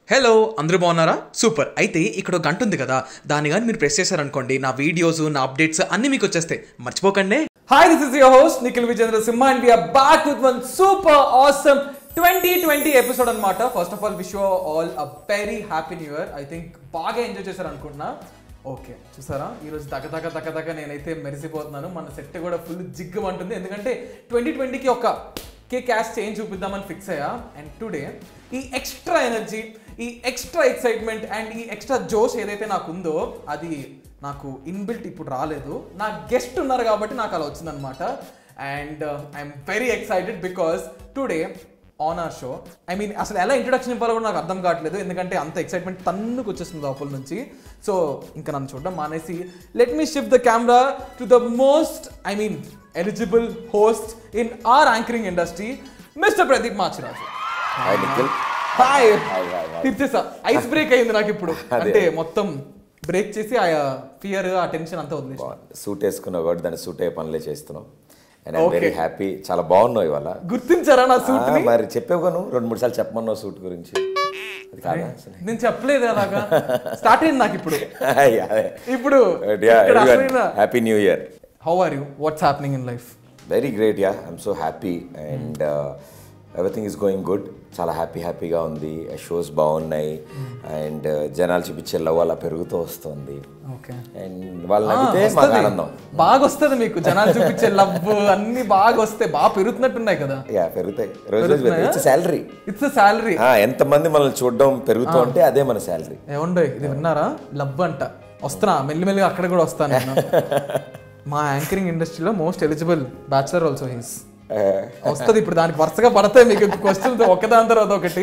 Hello అందరూ బాగున్నారా super అయితే ఇక్కడ ఒక గంట ఉంది కదా దాన్ని కానీ మీరు ప్రెస్ చేశారనుకోండి నా వీడియోస్ నా అప్డేట్స్ అన్నీ మీకు వచ్చేస్తాయి మర్చిపోకండి Hi, this is your host Nikhil Vijayendra Simha, and we are back with one super awesome 2020 episode అనమాట first of all wish you all a very happy new year I think బాగా enjoy చేశారు అనుకుంటున్నా okay చూసారా ఈరోజు దగ దగ దగ దగ నేనైతే మెరిసిపోతున్నాను మన సెట్ కూడా ఫుల్ జిగ్గు అంటుంది ఎందుకంటే ట్వంటీ ట్వంటీకి ఒక కే క్యాష్ చేంజ్ చూపిద్దామని ఫిక్స్ అయ్యా అండ్ టుడే ఈ ఎక్స్ట్రా ఎనర్జీ ఈ ఎక్స్ట్రా ఎక్సైట్మెంట్ అండ్ ఈ ఎక్స్ట్రా జోష్ ఏదైతే నాకు ఉందో అది నాకు ఇన్బిల్ట్ ఇప్పుడు రాలేదు నా గెస్ట్ ఉన్నారు కాబట్టి నాకు అలా వచ్చిందనమాట and I'm very excited because today on our show I mean అసలు ఎలా ఇంట్రొడక్షన్ ఇవ్వాలో కూడా నాకు అర్థం కావట్లేదు ఎందుకంటే అంత ఎక్సైట్మెంట్ తన్నుకు వచ్చేస్తుంది లోపల నుంచి సో ఇంకా నన్ను చూడడం మానేసి let me shift the camera to the most I mean eligible host in our anchoring industry mister Pradeep Machiraju hi Nikhil hi hi, hi, hi. తీర్చేసా ఐస్ బ్రేక్ అయింది నాకు ఇప్పుడు అదే. అంటే మొత్తం బ్రేక్ చేసి ఆ ఫియర్ ఆ టెన్షన్ అంతా వదిలేసి సూట్ వేసుకున్నావు కాబట్టి దాన్ని సూట్ అయ్యే పనులే చేస్తున్నాం and I'm Okay. Very happy చాలా బాగున్నావు ఇవాళ గుర్తించారా నా సూట్ ఆ, మరి చెప్పావు నువ్వు రెండు మూడు సార్లు చెప్పమన్నావు సూట్ గురించి అది కాదా అసలు? నేను చెప్పలేదు అలాగా స్టార్ట్ అయింది నాకు ఇప్పుడు Yeah, అదే. ఇప్పుడు But yeah, ఇక్కడ everyone, అసలైన happy new year how are you what's happening in life very great yeah I'm so happy and everything is going good చాలా హ్యాపీ హ్యాపీగా ఉంది షోస్ బాగున్నాయి అండ్ జనాలు చూపించే లవ్ అలా పెరుగుతూ వస్తుంది ఓకే అండ్ వాళ్ళు నవ్వితే మాకు ఆనందం బాగా వస్తుంది మీకు జనాలు చూపించే లవ్ అన్ని బాగా వస్తే బాగా పెరుగుతున్నట్టున్నాయి కదా యా పెరుగుతాయి రోజు రోజు పెరుగుతాయి ఇట్స్ శాలరీ ఇట్స్ శాలరీ ఎంతమంది మనల్ని చూడడం పెరుగుతూ ఉంటే అదే మన శాలరీ ఏమండో ఇది విన్నారా లవ్ అంట వస్తున్నా మెల్లిమెల్లిగా అక్కడ కూడా వస్తాను నేను మా యాంకరింగ్ ఇండస్ట్రీలో most eligible bachelor also he's వస్తుంది ఇప్పుడు దానికి వరుసగా పడతాయి మీకు క్వశ్చన్స్ ఒకదాని తర్వాత ఒకటి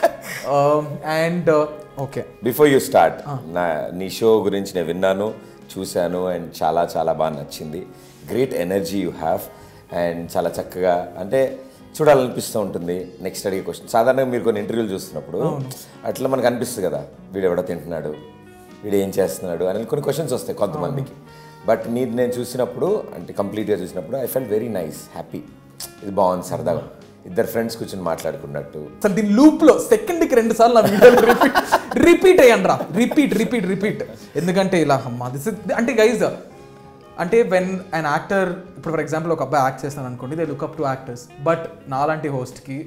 and okay before you start నా నీ షో గురించి నేను విన్నాను చూశాను అండ్ చాలా చాలా బాగా నచ్చింది great energy you have and చాలా చక్కగా అంటే చూడాలనిపిస్తూ ఉంటుంది నెక్స్ట్ అడిగే క్వశ్చన్ సాధారణంగా మీరు కొన్ని ఇంటర్వ్యూలు చూస్తున్నప్పుడు అట్లా మనకు అనిపిస్తుంది కదా వీడు ఎవడో తింటున్నాడు వీడు ఏం చేస్తున్నాడు అని కొన్ని క్వశ్చన్స్ వస్తాయి కొంతమందికి బట్ నీది నేను చూసినప్పుడు అంటే కంప్లీట్గా చూసినప్పుడు I fell very nice happy ఇది బాగుంది సరదాగా ఇద్దరు ఫ్రెండ్స్ కూర్చొని మాట్లాడుకున్నట్టు అసలు దీని లూప్ లో సెకండ్ కి రెండు సార్లు నా వీడియోలు రిపీట్ రిపీట్ అయ్యండి రా రిపీట్ రిపీట్ రిపీట్ ఎందుకంటే ఇలా అమ్మా దిస్ అంటే గైజ్ అంటే వెన్ అండ్ యాక్టర్ ఇప్పుడు ఫర్ ఎగ్జాంపుల్ ఒక అబ్బాయి యాక్ట్ చేస్తాను అనుకోండి they look up to actors but నాలాంటి హోస్ట్కి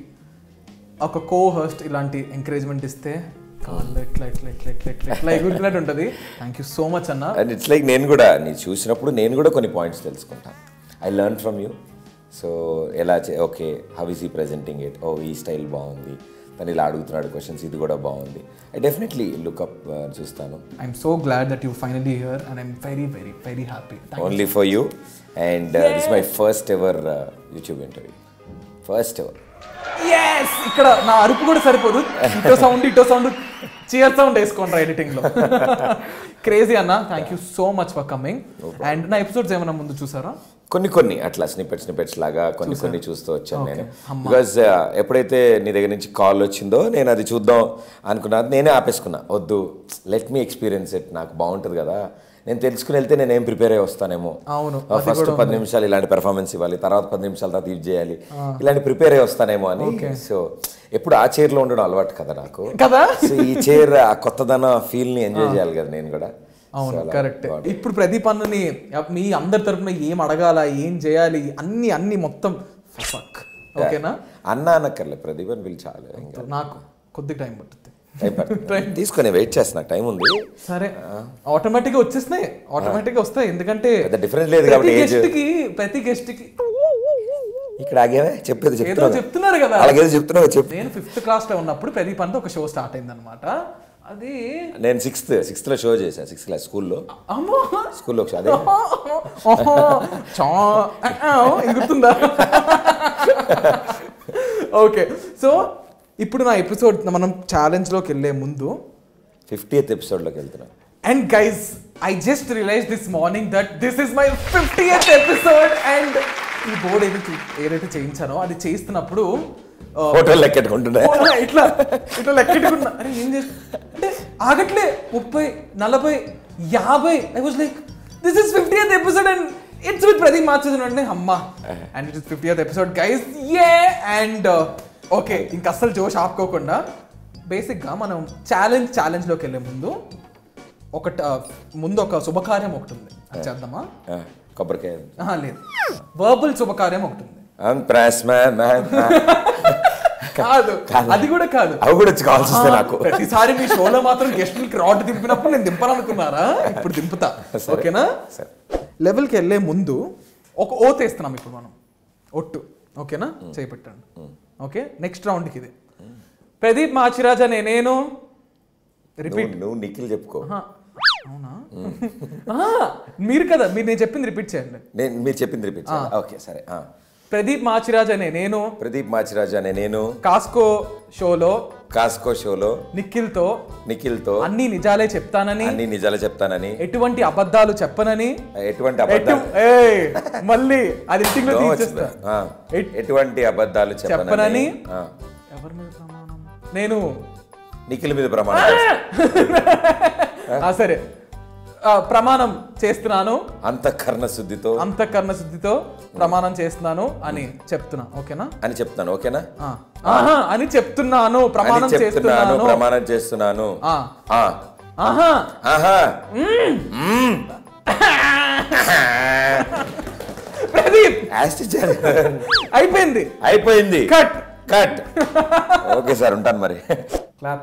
ఒక కో హోస్ట్ ఇలాంటి ఎంకరేజ్మెంట్ ఇస్తే కాళ్ళు ఎట్లా ఎట్లా ఎట్లా ఎట్లా ఎట్లా ఎట్లా ఎగురుతున్నట్టు ఉంటుంది థ్యాంక్ యూ సో మచ్ అన్న అండ్ ఇట్స్ లైక్ నేను కూడా నీ చూసినప్పుడు నేను కూడా కొన్ని పాయింట్స్ తెలుసుకుంటాను I learn from you so ఎలా ఓకే హౌ ఈస్ ఈ ప్రెజెంటింగ్ ఇట్ ఓ ఈ స్టైల్ బాగుంది తను ఇలా అడుగుతున్నాడు క్వశ్చన్స్ ఇది కూడా బాగుంది ఐ డెఫినెట్లీ లుక్అప్ చూస్తాను I'm so glad that you finally here and I'm very very very happy only for you and this my first ever YouTube interview first ever ఎస్ ఇక్కడ నా అరుపు కూడా సరిపోదు ఇటో సౌండ్ ఇటో సౌండ్ చీర్ సౌండ్ వేసుకోండి ఎడిటింగ్ లో క్రేజీ అన్న thank you so much for coming and నా ఎపిసోడ్స్ ఏమైనా ముందు చూసారా కొన్ని కొన్ని అట్లా స్నిపెట్ స్నిపెట్స్ లాగా కొన్ని కొన్ని చూస్తూ వచ్చాను నేను బికాజ్ ఎప్పుడైతే నీ దగ్గర నుంచి కాల్ వచ్చిందో నేను అది చూద్దాం అనుకున్నా నేనే ఆపేసుకున్నా వద్దు లెట్ మీ ఎక్స్పీరియన్స్ ఇట్ నాకు బాగుంటుంది కదా నేను తెలుసుకుని వెళ్తే నేను ఏం ప్రిపేర్ అయ్యి వస్తానేమో అవును, ఫస్ట్ పది నిమిషాలు ఇలాంటి పెర్ఫార్మెన్స్ ఇవ్వాలి తర్వాత పది నిమిషాల తర్వాత ఇది చేయాలి ఇలాంటి ప్రిపేర్ అయ్యి వస్తానేమో అని సో ఎప్పుడు ఆ చైర్లో ఉండడం అలవాటు కదా నాకు కదా సో ఈ చైర్ ఆ కొత్తదన ఫీల్ ని ఎంజాయ్ చేయాలి కదా నేను కూడా అవును So అలా కరెక్ట్ ఇప్పుడు ప్రదీప్ అన్నని మీ అందరి తరపున ఏం అడగాల ఏం చేయాలి అన్ని అన్ని మొత్తం ఫక్ ఓకేనా అన్న అనక్కర్లే ప్రదీప్ అని పిలిచాలి ఇంకా నాకు కొద్ది టైం పట్టుద్ది టైం పడుతుంది. తీసుకొని వెయిట్ చేస్తున్నా టైం ఉంది సరే ఆటోమేటిక్ గా వచ్చేస్తున్నాయి ఆటోమేటిక్ గా వస్తాయి ఎందుకంటే పెద్ద డిఫరెన్స్ లేదు ప్రతి కాబట్టి ఏజ్ గెస్ట్ కి ప్రతి గెస్ట్ కి ఇక్కడ ఆగేవే చెప్పేది ఏదో చెప్తున్నా చెప్తున్నారు కదా అలాగేదో చెప్తున్నావు చెప్పు నేను ఫిఫ్త్ క్లాస్ లో ఉన్నప్పుడు ప్రదీప్ అంతా ఒక షో స్టార్ట్ అయింది అనమాట అది నేను సిక్స్త్ సిక్స్త్ లో షో చేశాను సిక్స్త్ క్లాస్ స్కూల్లో అమ్మో స్కూల్లో ఒక షో అదే ఓహో, చా ఆ, ఇది గుర్తుందా ఓకే సో ఇప్పుడు నా ఎపిసోడ్ మనం ఛాలెంజ్ లోకి వెళ్ళే ముందు ఫిఫ్టీయత్ ఎపిసోడ్లోకి వెళ్తున్నాను and guys I just realize this morning that this is my fiftieth episode and ఈ బోర్డ్ ఏది చే- ఏదైతే చేయించానో అది చేస్తున్నప్పుడు ఆ, హోటల్ లెక్కెట్టుకుంటున్నా ఓ, ఇట్లా ఇట్లా లెక్కెట్టుకున్నా అరే ఏం చేస్తా అంటే ఆగట్లే ముప్పై నలభై యాభై I was like this is fiftieth episode and it's with Pradeep మార్చేది అంటే అమ్మా and it is fiftieth episode guys ఏ అండ్ ఓకే ఇంక అస్సలు జోష్ ఆపుకోకుండా బేసిక్గా మనం ఛాలెంజ్ ఛాలెంజ్లోకి వెళ్ళే ముందు ఒక ముందు ఒక శుభకార్యం ఒకటి ఉంది అది చేద్దామా ఆ, కొబ్బరికాయ ఆహా, లేదు వర్బల్ శుభకార్యం ఒకటి ఉంది I'm press man, man. కాదు అది కూడా కాదు అవి కూడా వచ్చి కావాల్సి వస్తే నాకు ప్రతిసారి మీ షోలో మాత్రం గెస్టులకి రాడ్ దింపినప్పుడు నేను దింపాలనుకున్నారా ఇప్పుడు దింపుతా సరే. ఓకేనా సరే. లెవెల్కి వెళ్ళే ముందు ఒక ఓత్ వేస్తున్నాం ఇప్పుడు మనం ఒట్టు ఓకేనా చేపెట్టండి ఓకే నెక్స్ట్ రౌండ్కి ఇది ప్రదీప్ మాచిరాజా నేనేను రిపీట్ నువ్వు నువ్వు నిఖిల్ చెప్పుకో అవునా ఆ, మీరు కదా మీరు నేను చెప్పింది రిపీట్ చేయండి నేను మీరు చెప్పింది రిపీట్ ఓకే సరే ఆ. ప్రదీప్ మాచిరాజ్ అనే నేను ప్రదీప్ మాచిరాజు అనే నేను కాస్కో షోలో కాస్కో షోలో నిఖిల్తో నిఖిల్తో అన్ని నిజాలే చెప్తానని అన్ని నిజాలు చెప్తానని ఎటువంటి అబద్ధాలు చెప్పనని ఎటువంటి ఎటు అబద్ధాలు ఏయ్, మళ్ళీ అది ఎడిటింగ్ లో No, తీసేస్తా ఆ. ఎటువంటి అబద్ధాలు చెప్పనని చెప్పనని ఆ. ఎవరి మీద ప్రమాణం నేను నిఖిల్ మీద ప్రమాణం చేస్తా. ఆ, సరే ఆ, ప్రమాణం చేస్తున్నాను అంతఃకరణ శుద్ధితో అంతఃకరణ శుద్ధితో ప్రమాణం చేస్తున్నాను అని చెప్తున్నా ఓకేనా అని చెప్తాను ఓకేనా ఆ. ఆహా అని చెప్తున్నాను అని ప్రమాణం చెప్తున్నాను చేస్తున్నాను ప్రమాణం చేస్తున్నాను ఆ. ఆ. ఆహా ఆహా ప్రదీప్ యాస్టిచర్ అయిపోయింది అయిపోయింది కట్ కట్ ఓకే సార్ ఉంటాను మరి క్లాప్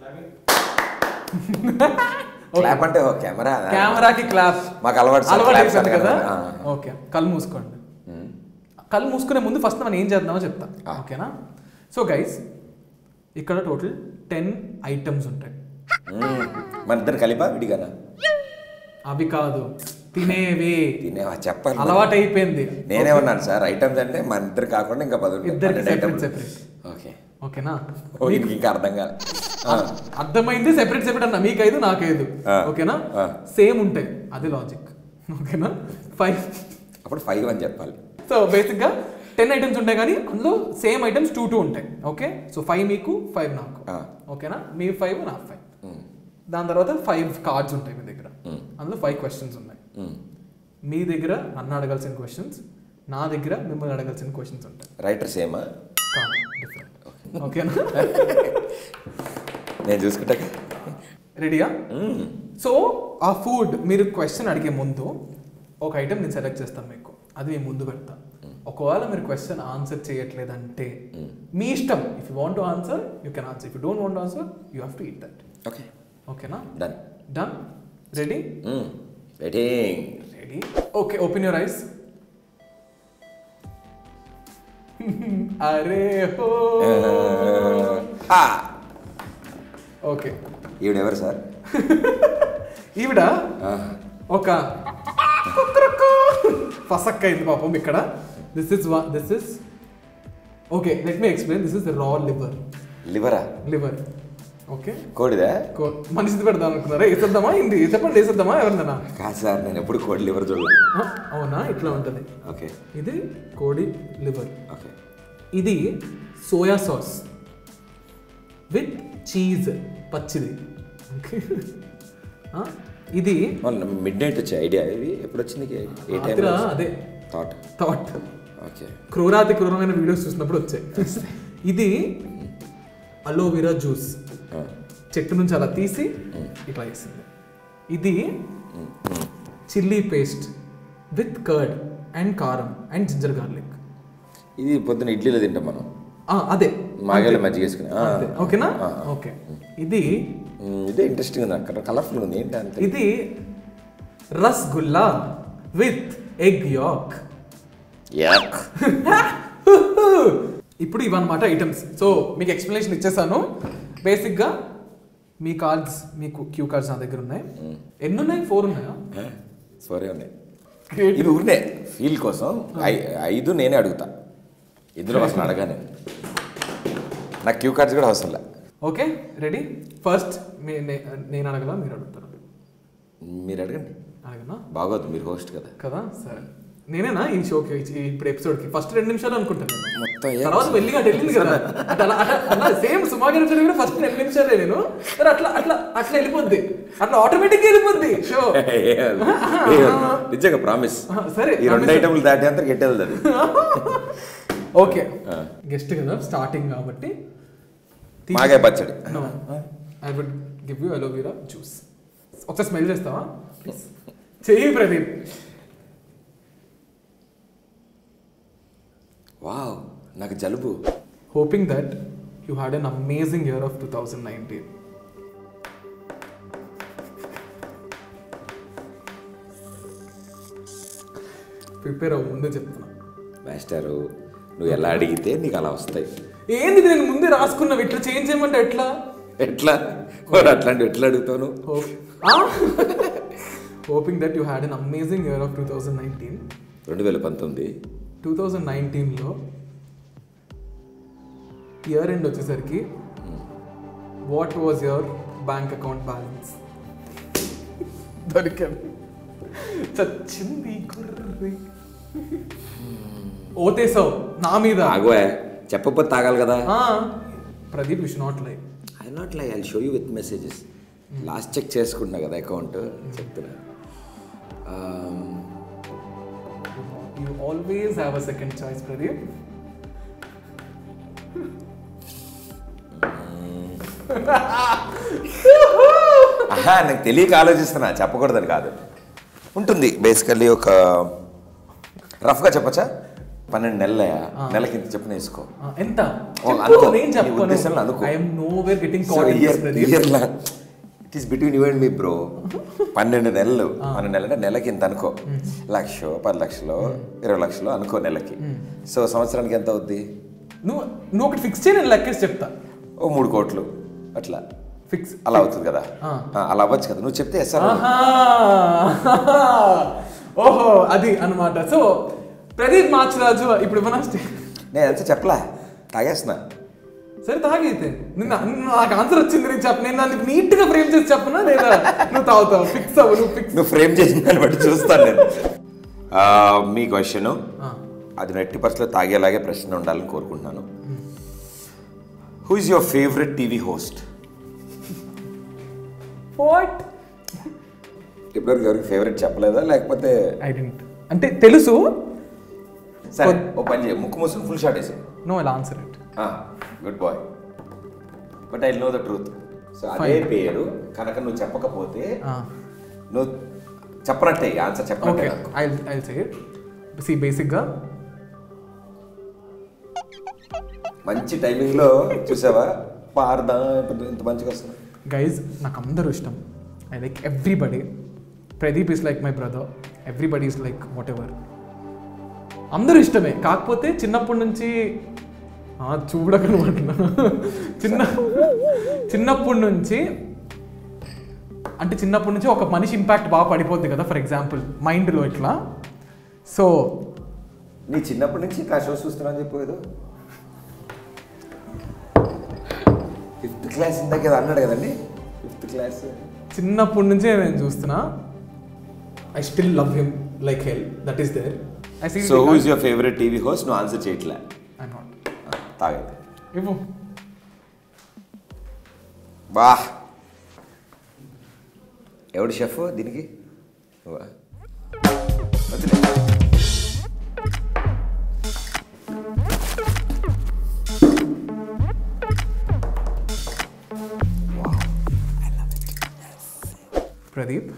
క్లాప్ అంటే ఓ కెమెరా కెమెరాకి క్లాప్ మాకు అలవాటు సార్ అలవాటు clap అయిపోయింది సార్ కదా ఆ. ఓకే కళ్ళు మూసుకోండి కళ్ళు మూసుకునే ముందు ఫస్ట్ మనం ఏం చేద్దామో చెప్తా ఓకేనా సో గైస్ ఇక్కడ టోటల్ టెన్ ఐటమ్స్ ఉంటాయి మ్మ్. మన ఇద్దరు కలిపా విడిగానా అవి కాదు తినేవి తినేవా చెప్పాలి మరి. అలవాటు అయిపోయింది నేనే ఉన్నాను సార్ ఐటమ్స్ అంటే మన ఇద్దరు కాకుండా ఇంకా పది ఉంటాయి. ఇద్దరికి పన్నెండు సెపరేట్ items. సెపరేట్ ఓకే ఓకేనా ఓ ఇంక ఇంకా అర్థం కాదు ఆ. అర్థమైంది సెపరేట్ సెపరేట్ అన్న మీకు ఐదు నాకు ఐదు ఆ. ఓకేనా ఆ. సేమ్ ఉంటాయి అది లాజిక్ ఓకేనా ఫైవ్ అప్పుడు ఫైవ్ అని చెప్పాలి సో బేసిక్గా టెన్ ఐటమ్స్ ఉంటాయి కానీ అందులో సేమ్ ఐటమ్స్ టూ టూ ఉంటాయి ఓకే సో ఫైవ్ మీకు ఫైవ్ నాకు ఆ. ఓకేనా మీ ఫైవ్ నాకు ఫైవ్ మ్మ్. దాని తర్వాత ఫైవ్ కార్డ్స్ ఉంటాయి మీ దగ్గర మ్మ్. అందులో ఫైవ్ క్వశ్చన్స్ ఉన్నాయి మ్మ్. మీ దగ్గర నన్ను అడగాల్సిన క్వశ్చన్స్ నా దగ్గర మిమ్మల్ని అడగాల్సిన క్వశ్చన్స్ ఉంటాయి రైటర్ సేమా కాదు డిఫరెంట్ ఓకేనా నేను చూసుకుంటా రెడీయా సో ఆ ఫుడ్ మీరు క్వశ్చన్ అడిగే ముందు ఒక ఐటమ్ నేను సెలెక్ట్ చేస్తాను మీకు అది నేను ముందు పెడతా ఒకవేళ మీరు క్వశ్చన్ ఆన్సర్ చేయట్లేదంటే మీ ఇష్టం if you want to answer you can answer if you don't want answer you have to eat that okay ఓకేనా done done ready waiting ready okay open your eyes అరే హో ఓకే ఈవిడెవరు సార్ ఈవిడ ఒక ఫసక్ అయింది పాపం ఇక్కడ this is this is okay let me explain this is raw liver లివరా liver okay కోడిదా మనిషిది పెడదాం అనుకున్నారా వేసేద్దామా ఏంటి చెప్పండి వేసేద్దామా ఎవరిదైనా కాదు సార్ నేను ఎప్పుడు కోడి లివర్ చూడలే ఆ, అవునా ఇట్లా ఉంటుంది ఓకే ఇది కోడి లివర్ ఓకే ఇది సోయా సాస్ విత్ చీజ్ పచ్చిది ఓకే ఆ, ఇది మిడ్ నైట్ వచ్చే ఐడియా ఇది ఎప్పుడు వచ్చింది ఏ టైం రాత్రి అదే థాట్ థాట్ ఓకే క్రూరాతి క్రూరమైన వీడియోస్ చూసినప్పుడు వచ్చాయి ఇది అలోవెరా జ్యూస్ చెట్టు నుంచి అలా తీసి ఇట్లా వేసింది ఇది chilli paste with curd and కారం అండ్ జింజర్ గార్లిక్ ఇది పొద్దున ఇడ్లీలో తింటాం మనం అదే మాగేలో మజ్జిగ వేసుకుని ఆ. అంతే. ఓకేనా ఆ. ఓకే ఇది మ్, ఇదే ఇంట్రెస్టింగ్ ఉంది అక్కడ కలర్ఫుల్ ఉంది ఏంటి అంతే ఇది rasgulla with egg yuck yuck ఇప్పుడు ఇవన్నమాట ఐటమ్స్ సో మీకు ఎక్స్ప్లెనేషన్ ఇచ్చేసాను బేసిక్గా మీ కార్డ్స్ మీకు క్యూ కార్డ్స్ నా దగ్గర ఉన్నాయి ఎన్ని ఉన్నాయి ఫోర్ ఉన్నాయా సారీ ఉన్నాయి Great. ఇది ఊరినే ఫీల్ కోసం ఐ- ఐదు నేనే అడుగుతా ఇందులో అసలు అడగానే నాకు క్యూ కార్డ్స్ కూడా అవసరం లే ఓకే రెడీ ఫస్ట్ నేను అడగలా మీరు అడుగుతారు మీరు అడగండి అడగనా బాగోదు మీరు హోస్ట్ కదా కదా సరే నేనేనా ఈ షోకి ఈ- ఇప్పుడు ఎపిసోడ్ కి ఫస్ట్ రెండు నిమిషాలు అనుకుంటాను నేను. మొత్తం ఏ- తర్వాత వెళ్ళిగా అటు వెళ్ళింది కదా అట్లా అలా- అట్లా- అలా సేమ్ సుమాగర్ ఎపిసోడ్ కూడా ఫస్ట్ రెండు నిమిషాలే నేను మరి అట్లా అట్లా అట్లా వెళ్ళిపోద్ది అట్లా ఆటోమేటిక్ గా వెళ్ళిపోద్ది షో నిజంగా ప్రామిస్ సరే ఈ రెండు ఐటమ్లు దాటి అంతా గెట్టేది అది ఓకే గెస్ట్ కదా స్టార్టింగ్ కాబట్టి మాగాయ పచ్చడి no I would give you aloe vera juice ఒకసారి స్మెల్ చేస్తావా ప్లీజ్ చెయ్యి ప్రదీప్ వావ్ నాకు జలుబు hoping that you had an amazing year of two thousand nineteen prepare అవ్వ ముందే చెప్తున్నా మాస్టరు నువ్వు ఎలా అడిగితే నీకు అలా వస్తాయి ఏంది ఇది నేను ముందే రాసుకున్నావు ఇట్లా చేంజ్ చేయమంటే ఎట్లా ఎట్లా మరి అట్లాంటివి ఎట్లా అడుగుతాను hoping that you had an amazing year of two thousand nineteen రెండు వేల పంతొమ్మిది టూ థౌజండ్ నైన్టీన్లో ఇయర్ ఎండ్ వచ్చేసరికి what was your bank account balance దొరికాను చచ్చింది గుర్రి ఓతేసావు నా మీద ఆగోయా చెప్పకపోతే తాగాలి కదా ఆ, Pradeep is not like I not lie I show you with messages last check చేసుకుంటున్నా కదా అకౌంట్ చెప్తున్నా Um, you always have a second choice Pradeep ఆహా నాకు తెలియక ఆలోచిస్తున్నా చెప్పకూడదని కాదు ఉంటుంది బేసికల్లీ ఒక రఫ్గా చెప్పచ్చా పన్నెండు నెలలయా నెలకి ఇంత చెప్పిన వేసుకో ఆ, ఎంత ఓ, చెప్పు, అనుకో. నేను నీ చెప్పను ఉద్దేశంలో అనుకో. I'm nowhere getting so year year it is between you and me bro పన్నెండు నెలలు పన్నెండు నెలలు అంటే నెలకి ఇంత అనుకో లక్ష పది లక్షలు ఇరవై లక్షలు అనుకో నెలకి సో సంవత్సరానికి ఎంత అవుద్ది నువ్వు నువ్వు ఒకటి ఫిక్స్ చేయి నేను లెక్కేసి చెప్తా ఓ మూడు కోట్లు అట్లా ఫిక్స్ అలా అవుతుంది కదా ఆ. ఆ, అలా అవ్వచ్చు కదా నువ్వు చెప్తే ఎస్ సార్ ఆహా ఓహో అది అన్నమాట సో ప్రదీప్ మార్చరాజు ఇప్పుడు ఇవ్వనా నేను ఎంత చెప్పలా తాగేస్తున్నా సరే తాగైతే నిన్న నాకు ఆన్సర్ వచ్చింది నేను చెప్ప నేను దానికి నీట్ గా ఫ్రేమ్ చేసి చెప్పనా లేదా నువ్వు తాగుతావు ఫిక్స్ అవ్వు నువ్వు ఫిక్స్ నువ్వు ఫ్రేమ్ చేసిన దాన్ని బట్టి చూస్తాను నేను ఆ, మీ క్వశ్చన్ అది నెట్టి పరిస్థితిలో తాగేలాగే ప్రశ్న ఉండాలని కోరుకుంటున్నాను who is your favourite TV host what ఇప్పటివరకు ఎవరికి ఫేవరెట్ చెప్పలేదా లేకపోతే ఐ డెంట్ అంటే తెలుసు సరే ఓ పని చేయ ముక్కు మూసుకుని ఫుల్ షాట్ వేసి no I answer it good boy but I know the truth so అదే పేరు కనుక నువ్వు చెప్పకపోతే నువ్వు చెప్పనట్టే ఆన్సర్ చెప్పనట్టే ఓకే నాకు. I I say it see బేసిక్గా మంచి టైమింగ్లో చూసావా పారదా ఇంత మంచిగా వస్తుంది గైజ్ నాకు అందరూ ఇష్టం I like everybody Pradeep is like my brother everybody is like whatever అందరూ ఇష్టమే కాకపోతే చిన్నప్పటి నుంచి ఆ, చూడకనమాట చిన్న చిన్నప్పటి నుంచి అంటే చిన్నప్పటి నుంచి ఒక మనిషి ఇంపాక్ట్ బాగా పడిపోద్ది కదా ఫర్ ఎగ్జాంపుల్ మైండ్లో ఇట్లా సో నీ చిన్నప్పటి నుంచి నా షో చూస్తున్నా అని చెప్పేది ఫిఫ్త్ క్లాస్ ఇందాక ఏదో అన్నాడు కదండి ఫిఫ్త్ క్లాస్ చిన్నప్పటి నుంచే నేను చూస్తున్నా I still love him like hell that is there I see so who is your favourite TV host నువ్వు ఆన్సర్ చేయట్లే ఐ నాట్ తాగైతే ఇవ్వు బా ఎవడు షెఫ్ దీనికి నువ్వా? వదిలే. Pradeep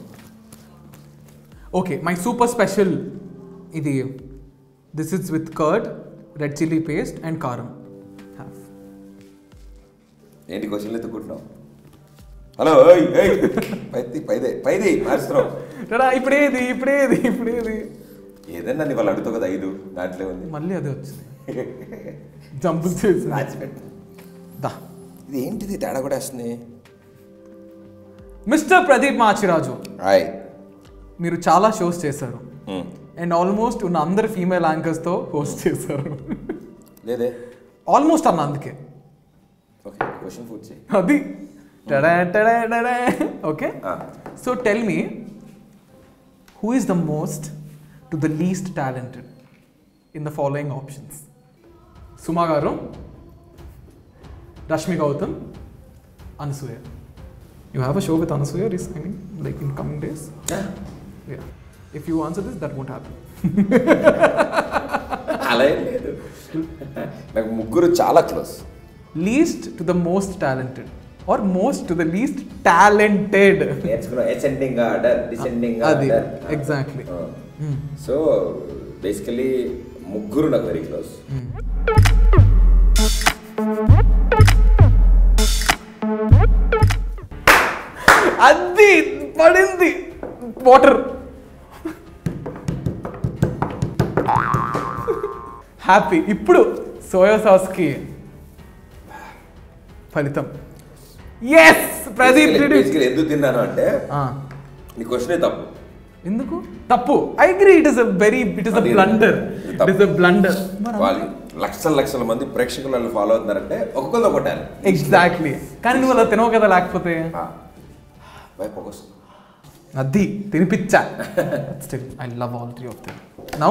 okay my super special ఇది this is with curd red chilli paste and కారం హ్యావ్ ఏంటి క్వశ్చన్లు ఎత్తుకుంటున్నావు హలో ఓయ్, ఏయ్. పైది పైదే పైది మారుస్తున్నావు రా ఇప్పుడేది ఇప్పుడేది ఇప్పుడేది ఏదన్నా నీ వాళ్ళు అడుగుతావు కదా ఐదు దాంట్లో ఉంది మళ్ళీ అదే వచ్చింది జంపులు చేసి రాసిపెట్టు దా ఇది ఏంటిది తేడా కూడా వస్తుంది మిస్టర్ ప్రదీప్ మాచిరాజు హాయ్ మీరు చాలా షోస్ చేశారు అండ్ ఆల్మోస్ట్ ఉన్న అందరు ఫీమేల్ యాంకర్స్తో హోస్ట్ చేశారు లేదే ఆల్మోస్ట్ అన్న అందుకే ఓకే క్వశ్చన్ పూర్తి చేయి అది టడా టడా టడా ఓకే ఆ. So tell me who is the most to the least talented in the following options Suma garu Rashmi Gautam Anasuya you have a show with Anasuya రీస్ I mean like in coming days if you answer this that won't happy అలా ఏం లేదు నాకు ముగ్గురు చాలా close least to the most talented or most to the least talented నేర్చుకున్నాం ascending order descending అది, order exactly. So basically ముగ్గురు నాకు వెరీ క్లోజ్ అది పడింది వాటర్ హ్యాపీ ఇప్పుడు సోయా సాస్కి ఫలితం yes Pradeep did it. Basically ఎందుకు తిన్నాను అంటే ఆ, నీ క్వశ్చనే తప్పు ఎందుకు తప్పు I agree it is a very it is a అది బ్లండర్ ఇది ఇట్ తప్పు. ఇస్ అ బ్లండర్ వాళ్ళు లక్షల లక్షల మంది ప్రేక్షకులు వాళ్ళు ఫాలో అవుతున్నారంటే ఒక్కొక్కరు ఒకటాలి ఎగ్జాక్ట్లీ కానీ నువ్వు అలా తినవు కదా లేకపోతే వైపు వస్తుంది అది తినిపించా still I love all three of them now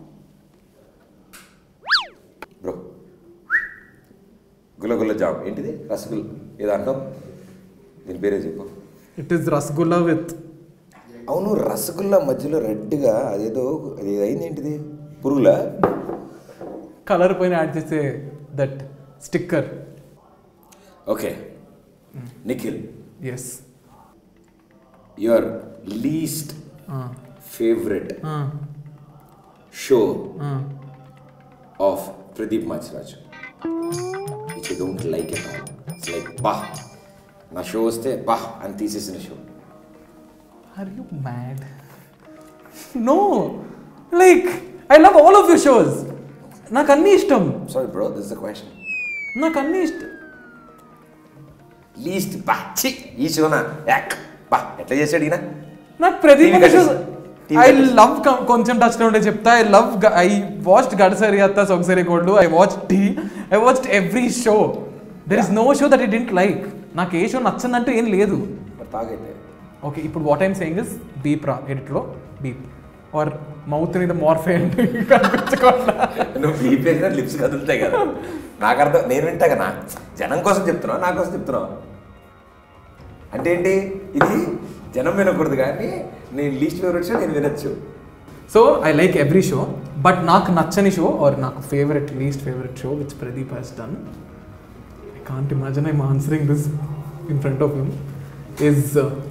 bro గుల్ల గుల్ల జామ్ ఏంటిది రసగుల్ ఏదో అంటాం దీని పేరే చెప్పు ఇట్ ఈస్ రసగుల్లా విత్ అవును రసగుల్లా మధ్యలో రెడ్గా అదేదో అది అయింది ఏంటిది పురుగులా కలర్ పైన యాడ్ చేసే that sticker okay Nikhil yes your least favourite show of Pradeep Machiraju which don't like at all it's like బా నా షో వస్తే బా అని తీసేసిన show are you mad no like I love all of you shows నాకు అన్నీ ఇష్టం sorry bro this the question నాకు అన్నీ ఇష్టం లీస్ట్ బా చి ఈ షోనా యాక్ బా ఎట్లా చేశాడు ఈయన నాకు Pradeep TV shows TV I love కొంచెం టచ్ లో ఉంటే చెప్తా I love I watched Gadasari Atta Sogasari Kodalu I watch it I watched every show there is no show that I don't like నాకు ఏ షో నచ్చదంటే ఏం లేదు మరి తాగైతే ఓకే ఇప్పుడు what I'm saying is beep రా ఎడిట్లో బీప్ ఆర్ మౌత్ మీద మార్ఫేన్ కనిపించకుండా నువ్వు బీపీ లిప్స్ కదులుతాయి కదా నాకు అర్థం నేను వింటా కదా జనం కోసం చెప్తున్నావు నా కోసం చెప్తున్నావు అంటే ఏంటి ఇది జనం వినకూడదు కానీ నేను లీస్ట్ ఫేవరెట్ షో నేను వినొచ్చు so I like every show but నాకు నచ్చని షో ఆర్ నాకు favourite least favourite show which Pradeep has done I can't imagine I'm answering this in front of him is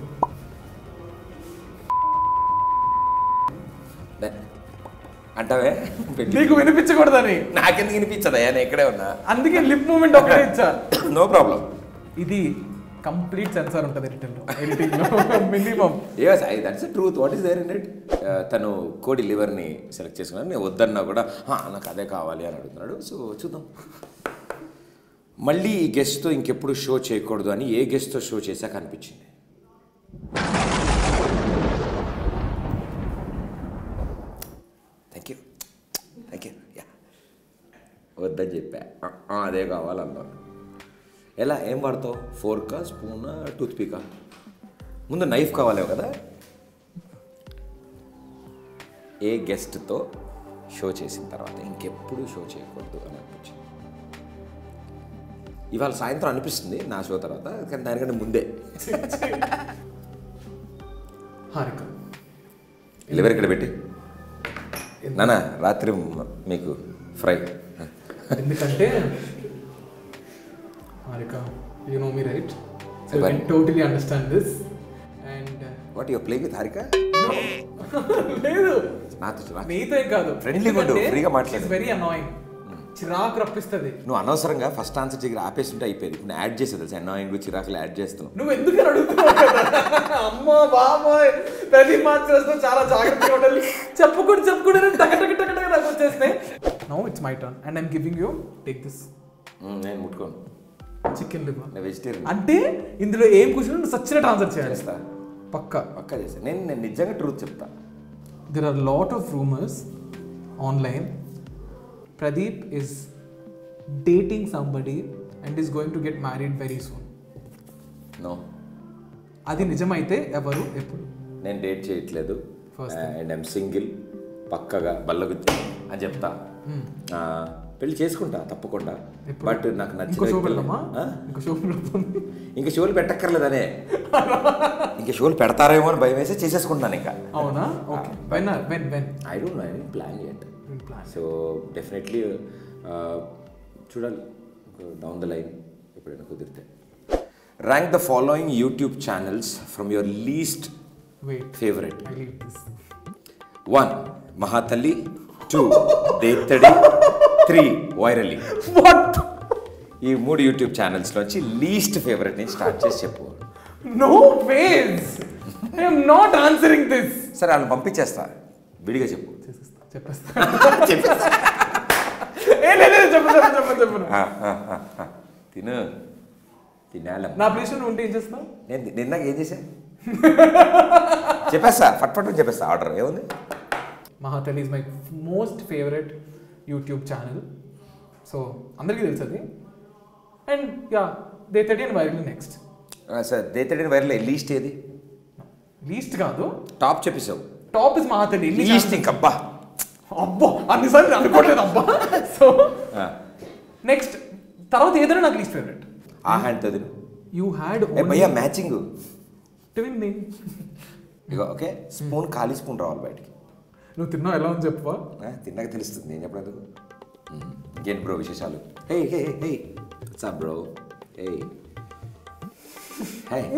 అంటావే నీకు వినిపించకూడదని నాకెందుకు వినిపించదా నేను ఇక్కడే ఉన్నా అందుకే లిప్ మూమెంట్ ఒకటే ఇచ్చా నో ప్రాబ్లం ఇది కంప్లీట్ సెన్సార్ ఉంటుంది ఎడిటింగ్లో ఎడిటింగ్లో minimum yes I that's truth what is there in it తను కోడి లివర్ని సెలెక్ట్ చేసుకున్నాను నేను వద్దన్నా కూడా "ఆ, నాకు అదే కావాలి అని అడుగుతున్నాడు సో చూద్దాం మళ్ళీ ఈ గెస్ట్తో ఇంకెప్పుడు షో చేయకూడదు అని ఏ గెస్ట్తో షో చేశాక అనిపించింది thank you thank you yeah వద్దని చెప్పా "ఆ, ఆ, అదే కావాలన్నా ఎలా ఏం వాడతావు ఫోర్కా స్పూనా టూత్ పికా ముందు నైఫ్ కావాలేమో కదా ఏ గెస్ట్తో షో చేసిన తర్వాత ఇంకెప్పుడు షో చేయకూడదు అని అనిపించింది ఇవాళ సాయంత్రం అనిపిస్తుంది నా షో తర్వాత కానీ దానికంటే ముందే హారిక లివర్ ఇక్కడ పెట్టి నాన్న రాత్రి మ- మీకు ఫ్రై ఎందుకంటే Harika you know me right so you But- can totally understand this and what your playing with Harika లేదు నాతో చిరాకు. నీతో ఏం కాదు Friendly గా ఉండు, free గా మాట్లాడు. వెరీ అనాయింగ్ చిరాకు రప్పిస్తుంది నువ్వు అనవసరంగా ఫస్ట్ ఆన్సర్ దగ్గర ఆపేస్తుంటే అయిపోయింది ఇప్పుడు నేను యాడ్ చేసేది తెలుసు అన్నాయింగ్ చిరాకులు యాడ్ చేస్తున్నావు నువ్వు ఎందుకు అని అడుగుతున్నావు కదా? అమ్మా బాబాయ్ ప్రతి మార్చేస్తూ చాలా జాగ్రత్తగా ఉండాలి చెప్పుకుంటూ చెప్పుకుంటూ టక టక టక టక నాకు వచ్చేస్తే no it's my turn and I'm giving you take this hmm, నేను ముట్టుకోను చికెన్ లివర్ నేను వెజిటేరియన్ అంటే ఇందులో ఏం కూర్చుని నువ్వు సచ్చినట్టు ఆన్సర్ చేయాలి చేస్తా పక్కా పక్కా చేస్తా నేను నేను నిజంగా ట్రూత్ చెప్తా there are a lot of rumors online pradeep is dating somebody and is going to get married very soon no అది నిజమైతే ఎవరు ఎప్పుడు నేను డేట్ చేయట్లేదు First అండ్ ఐమ్ సింగిల్ పక్కగా బల్లగుద్ది అని చెప్తా ఆ, పెళ్లి చేసుకుంటా తప్పకుండా ఎప్పుడు? బట్ నాకు నచ్చిన ఇంకో షో వ్యక్తులు- పెడదామా ఆ? ఇంకో షో పెడదాం ఇంకా షోలు పెట్టక్కర్లేదనే ఇంకా షోలు పెడతారేమో అని భయం వేసి చేసేసుకుంటాను ఇంకా అవునా okay when when when I don't know I plan yet plan so definitely చూడాలి డౌన్ ద లైన్ ఎప్పుడైనా కుదిరితే rank the following YouTube channels from your least wait favourite I leave this one Mahathalli two Dethadi three Viraly what ఈ మూడు YouTube ఛానల్స్లోంచి least favourite నుంచి start చేసి చెప్పు no ways I am not answering this సరే వాళ్ళని పంపించేస్తా విడిగా చెప్పు చెప్పేస్తా ఏ లేదు లేదు, చెప్పు చెప్పు చెప్పు చెప్పు ఆ, ఆ, ఆ, ఆ. తిను తినాలం నా ప్లేస్ నువ్వు ఉంటే ఏం చేస్తావు నేను నిన్నగా ఏం చేశా చెప్పేస్తా ఫట్ ఫట్ అని చెప్పేస్తా ఆర్డర్ ఏముంది Mahathalli is my most favourite YouTube channel so అందరికీ తెలుసు అది and yeah they thirty and viral next ఆ, సార్ దేతడిని వైరల్ లీస్ట్ ఏది లీస్ట్ కాదు టాప్ చెప్పేసావు టాప్ ఇస్ మహాతల్లి లీస్ట్ ఇంకబ్బా అబ్బా అన్నిసార్లు నేను అనుకోవట్లేదు అబ్బా సో ఆ, నెక్స్ట్ తర్వాత ఏదైనా నాకు లీస్ట్ ఫేవరెట్ ఆ హ్యాండ్ తిను యూ హ్యాడ్ ఏ భయ్యా matching twin name ego okay spoon ఖాళీ స్పూన్ రావాలి బయటికి నువ్వు తిన్నావు ఎలా ఉంది చెప్పవా ఆ, తిన్నాక తెలుస్తుంది నేను చెప్పడం ఇంకేంటి బ్రో విశేషాలు hey hey hey sir bro hey hey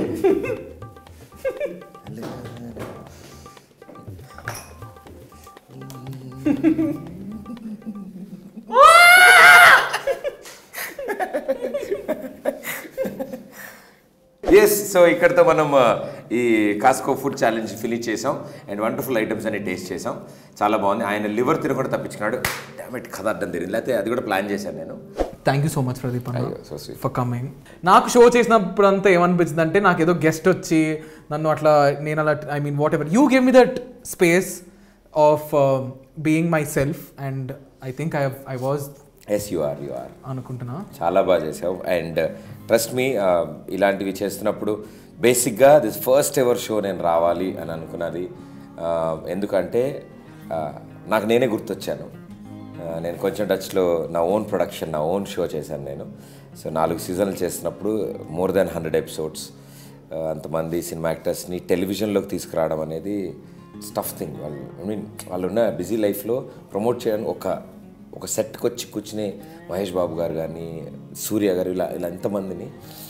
yes so ఇక్కడతో మనం ఆ, ఈ కాస్కో ఫుడ్ ఛాలెంజ్ ఫినిష్ చేసాం అండ్ వండర్ఫుల్ ఐటమ్స్ అన్ని టేస్ట్ చేసాం చాలా బాగుంది ఆయన లివర్ తినకుండా తప్పించుకున్నాడు డామెట్ కథ అడ్డం తిరిగింది లేకపోతే అది కూడా ప్లాన్ చేశాను నేను thank you so much Pradeep అన్న అయ్యో, so sweet. ఫర్ కమింగ్ నాకు షో చేసినప్పుడు అంతా ఏమనిపించింది అంటే నాకు ఏదో గెస్ట్ వచ్చి నన్ను అట్లా నేను అలా I mean whatever you game me that space of being myself and I think I I was yes you are you are అనుకుంటున్నా చాలా బాగా చేసావు అండ్ ట్రస్ట్ మీ ఇలాంటివి చేస్తున్నప్పుడు బేసిక్గా దిస్ ఫస్ట్ ఎవర్ షో నేను రావాలి అని అనుకున్నది Uh, ఎందుకంటే uh, నాకు నేనే గుర్తొచ్చాను Uh, నేను కొంచెం టచ్లో నా ఓన్ ప్రొడక్షన్ నా ఓన్ షో చేశాను నేను సో నాలుగు సీజన్లు చేస్తున్నప్పుడు మోర్ దాన్ హండ్రెడ్ ఎపిసోడ్స్ అంతమంది సినిమా యాక్టర్స్ని టెలివిజన్లోకి తీసుకురావడం అనేది స్టఫ్ థింగ్ వాళ్ళు ఐ మీన్ వాళ్ళు ఉన్న బిజీ లైఫ్లో ప్రమోట్ చేయడానికి ఒక ఒక సెట్కి వచ్చి కూర్చుని మహేష్ బాబు గారు కానీ సూర్య గారు ఇలా ఇలా ఎంతమందిని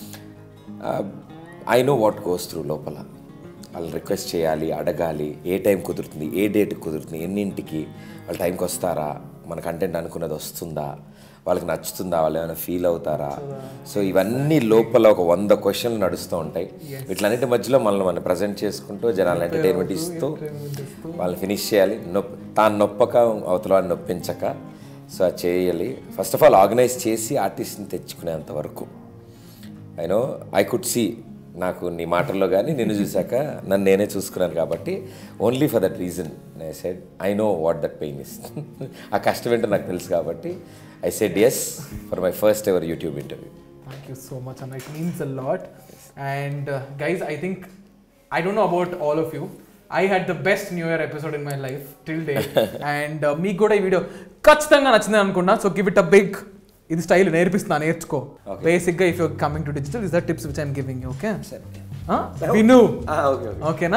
I know what goes through లోపల వాళ్ళు రిక్వెస్ట్ చేయాలి అడగాలి ఏ టైం కుదురుతుంది ఏ డేట్కి కుదురుతుంది ఎన్నింటికి వాళ్ళు టైంకి వస్తారా మన కంటెంట్ అనుకున్నది వస్తుందా వాళ్ళకి నచ్చుతుందా వాళ్ళు ఏమైనా ఫీల్ అవుతారా సో ఇవన్నీ లోపల ఒక వంద క్వశ్చన్లు నడుస్తూ ఉంటాయి వీటిలన్నిటి మధ్యలో మనల్ని మనం ప్రజెంట్ చేసుకుంటూ జనాలు ఎంటర్టైన్మెంట్ ఇస్తూ వాళ్ళని ఫినిష్ చేయాలి నొప్పి తాను నొప్పక అవతల వాడిని నొప్పించక సో అది చేయాలి ఫస్ట్ ఆఫ్ ఆల్ ఆర్గనైజ్ చేసి ఆర్టిస్ట్ని తెచ్చుకునేంత వరకు I know I could see నాకు నీ మాటల్లో కానీ నిన్ను చూశాక నన్ను నేనే చూసుకున్నాను కాబట్టి only for that reason I said I know what that pain is ఆ కష్టం ఏంటో నాకు తెలుసు కాబట్టి I said yes for my first ever YouTube interview Thank you so much, and it means a lot. And uh, guys, I think I don't know about all of you. I had the best New Year episode in my life till date. and uh, మీకు కూడా ఈ video ఖచ్చితంగా నచ్చింది అనుకున్నా so give it a big ఇది style నేర్పిస్తున్నా నేర్చుకో basic గా if you coming to digital is the tips which I'm giving okay విను ఓకే ఓకే ఓకేనా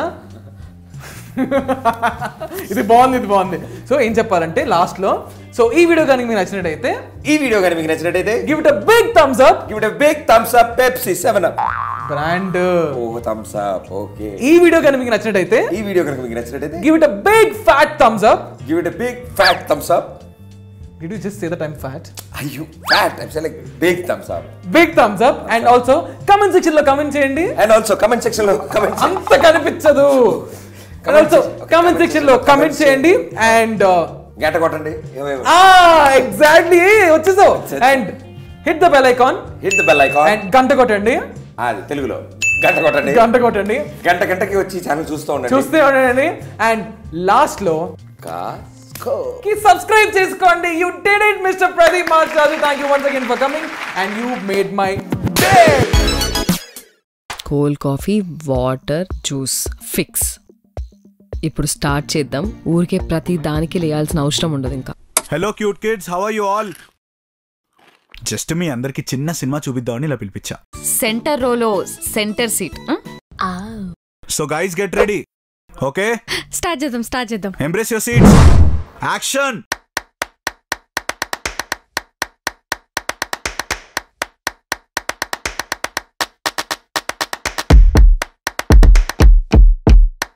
ఇది బాగుంది ఇది బాగుంది సో ఏం చెప్పాలంటే లాస్ట్ లో సో ఈ వీడియో కానీ మీకు నచ్చినట్టయితే ఈ వీడియో కానీ మీకు నచ్చినట్టయితే give it a big thumbs up give it big thumbs up Pepsi seven up brand ఓ థమ్స్ అప్ ఓకే ఈ వీడియో కానీ మీకు నచ్చినట్టయితే ఈ వీడియో కనుక మీకు నచ్చినట్టయితే give it a big fat thumbs up give it big fat thumbs up did you just say that I'm fat అయ్యో fat I'm like big thumbs up big thumbs up and also comment section లో comment చేయండి and also comment section లో comment అంత కనిపించదు and also comment section లో comment చేయండి and గంట కొట్టండి ఏమేమి ఎగ్జాక్ట్లీ వచ్చేసావు and hit the bell icon hit the bell icon and గంట కొట్టండి అది తెలుగులో గంట కొట్టండి గంట కొట్టండి గంట గంటకి వచ్చి ఛానల్ చూస్తూ ఉండండి చూస్తే ఉండండి అండ్ లాస్ట్ లో కాస్కో కి సబ్స్క్రైబ్ చేసుకోండి you did it mister Pradeep master thank you once again for coming and you made my day cold coffee water juice fix ఇప్పుడు స్టార్ట్ చేద్దాం ఊరికే ప్రతి దానికి లేయాల్సిన అవసరం ఉండదు ఇంకా hello cute kids how are you all just మీ అందరికి చిన్న సినిమా చూపిద్దామని ఇలా పిలిపించా సెంటర్ రోలో centre seat so guys get ready okay start చేద్దాం స్టార్ట్ చేద్దాం ఎంబ్రేస్ యువర్ సీట్స్ యాక్షన్